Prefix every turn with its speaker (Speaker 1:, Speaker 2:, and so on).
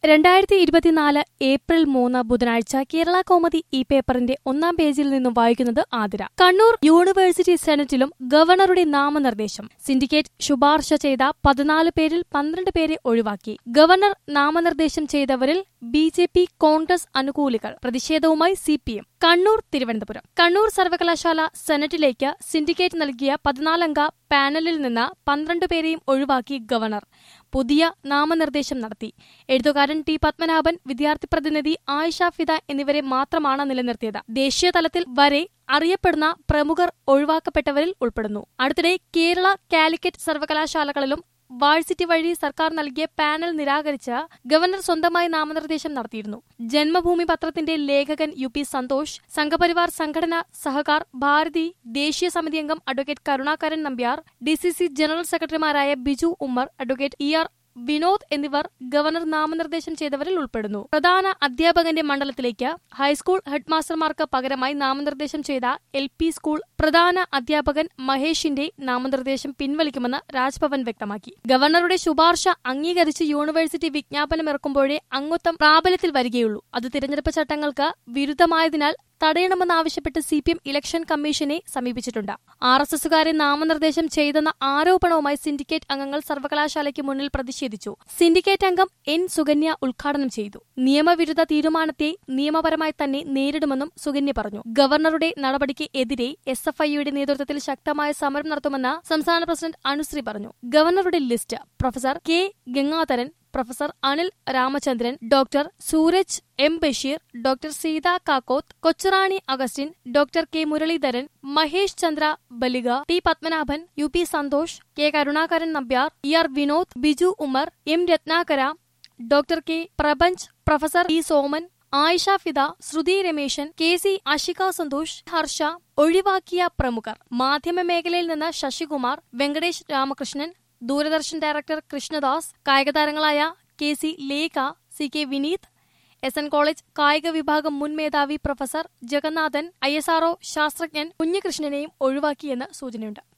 Speaker 1: രണ്ടായിരത്തി ഇരുപത്തിനാല് ഏപ്രിൽ മൂന്ന് ബുധനാഴ്ച കേരള കോമതി ഈ പേപ്പറിന്റെ ഒന്നാം പേജിൽ നിന്നും വായിക്കുന്നത് ആതിര കണ്ണൂർ യൂണിവേഴ്സിറ്റി സെനറ്റിലും ഗവർണറുടെ നാമനിർദ്ദേശം സിൻഡിക്കേറ്റ് ശുപാർശ ചെയ്ത പതിനാല് പേരിൽ പന്ത്രണ്ട് പേരെ ഒഴിവാക്കി ഗവർണർ നാമനിർദ്ദേശം ചെയ്തവരിൽ ബി ജെ പി കോൺഗ്രസ് അനുകൂലികൾ പ്രതിഷേധവുമായി C P M Kannur Thiruvananthapuram Kannur സർവകലാശാല സെനറ്റിലേക്ക് സിൻഡിക്കേറ്റ് നൽകിയ പതിനാലംഗ പാനലിൽ നിന്ന് പന്ത്രണ്ട് പേരെയും ഒഴിവാക്കി ഗവർണർ പുതിയ നാമനിർദ്ദേശം നടത്തി എഴുത്തുകാരൻ ടി പത്മനാഭൻ വിദ്യാർത്ഥി പ്രതിനിധി ആയിഷ ഫിദ എന്നിവരെ മാത്രമാണ് നിലനിർത്തിയത് ദേശീയ തലത്തിൽ വരെ അറിയപ്പെടുന്ന പ്രമുഖർ ഒഴിവാക്കപ്പെട്ടവരിൽ ഉൾപ്പെടുന്നു അടുത്തിടെ കേരള കാലിക്കറ്റ് സർവകലാശാലകളിലും വാഴ്സിറ്റി വഴി സർക്കാർ നൽകിയ പാനൽ നിരാകരിച്ച് ഗവർണർ സ്വന്തമായി നാമനിർദ്ദേശം നടത്തിയിരുന്നു ജന്മഭൂമി പത്രത്തിന്റെ ലേഖകൻ യു പി സന്തോഷ് സംഘപരിവാർ സംഘടന സഹകാർ ഭാരതി ദേശീയ സമിതി അംഗം advocate Karunakaran Nambiar D C C general സെക്രട്ടറിമാരായ Biju Ummer advocate E R Vinod എന്നിവർ ഗവർണർ നാമനിർദ്ദേശം ചെയ്തവരിൽ ഉൾപ്പെടുന്നു പ്രധാന അധ്യാപകന്റെ മണ്ഡലത്തിലേക്ക് ഹൈസ്കൂൾ ഹെഡ്മാസ്റ്റർമാർക്ക് പകരമായി നാമനിർദ്ദേശം ചെയ്ത എൽ പി സ്കൂൾ പ്രധാന അധ്യാപകൻ മഹേഷിന്റെ നാമനിർദ്ദേശം പിൻവലിക്കുമെന്ന് രാജ്ഭവൻ വ്യക്തമാക്കി ഗവർണറുടെ ശുപാർശ അംഗീകരിച്ച് യൂണിവേഴ്സിറ്റി വിജ്ഞാപനം ഇറക്കുമ്പോഴേ അംഗത്വം പ്രാബല്യത്തിൽ വരികയുള്ളൂ അത് തിരഞ്ഞെടുപ്പ് ചട്ടങ്ങൾക്ക് വിരുദ്ധമായതിനാൽ തടയണമെന്നാവശ്യപ്പെട്ട് സി പി എം ഇലക്ഷൻ കമ്മീഷനെ സമീപിച്ചിട്ടുണ്ട് ആർ എസ് എസുകാരെ നാമനിർദ്ദേശം ചെയ്തെന്ന ആരോപണവുമായി സിൻഡിക്കേറ്റ് അംഗങ്ങൾ സർവകലാശാലയ്ക്ക് മുന്നിൽ പ്രതിഷേധിച്ചു സിൻഡിക്കേറ്റ് അംഗം എൻ സുകന്യ ഉദ്ഘാടനം ചെയ്തു നിയമവിരുദ്ധ തീരുമാനത്തെ നിയമപരമായി തന്നെ നേരിടുമെന്നും സുകന്യ പറഞ്ഞു ഗവർണറുടെ നടപടിക്ക് എതിരെ എസ് എഫ് ഐയുടെ നേതൃത്വത്തിൽ ശക്തമായ സമരം നടത്തുമെന്ന് സംസ്ഥാന പ്രസിഡന്റ് അനുശ്രീ പറഞ്ഞു ഗവർണറുടെ list professor K Gangadharan professor Anil Ramachandran doctor Sooraj M Basheer doctor Seetha Kakkoth Kochurani Augustine doctor K Muraleedharan Mahesh Chandra Balika T Padmanabhan U P Santhosh K Karunakaran Nambiar E R Vinod Biju Umar M Ratnakara doctor K Prapanch professor E Soman Ayisha Fida Sruthi Rameshan K C Ashika Santhosh Harsha ഒഴിവാക്കിയ പ്രമുഖർ മാധ്യമ മേഖലയിൽ നിന്ന് ശശികുമാർ വെങ്കടേഷ് രാമകൃഷ്ണൻ ദൂരദർശൻ ഡയറക്ടർ കൃഷ്ണദാസ് കായികതാരങ്ങളായ K C Lekha C K Vineeth S N college കായിക വിഭാഗം മുൻ മേധാവി professor Jagannathan I S R O ശാസ്ത്രജ്ഞൻ കുഞ്ഞികൃഷ്ണനെയും ഒഴിവാക്കിയെന്ന് സൂചനയുണ്ട്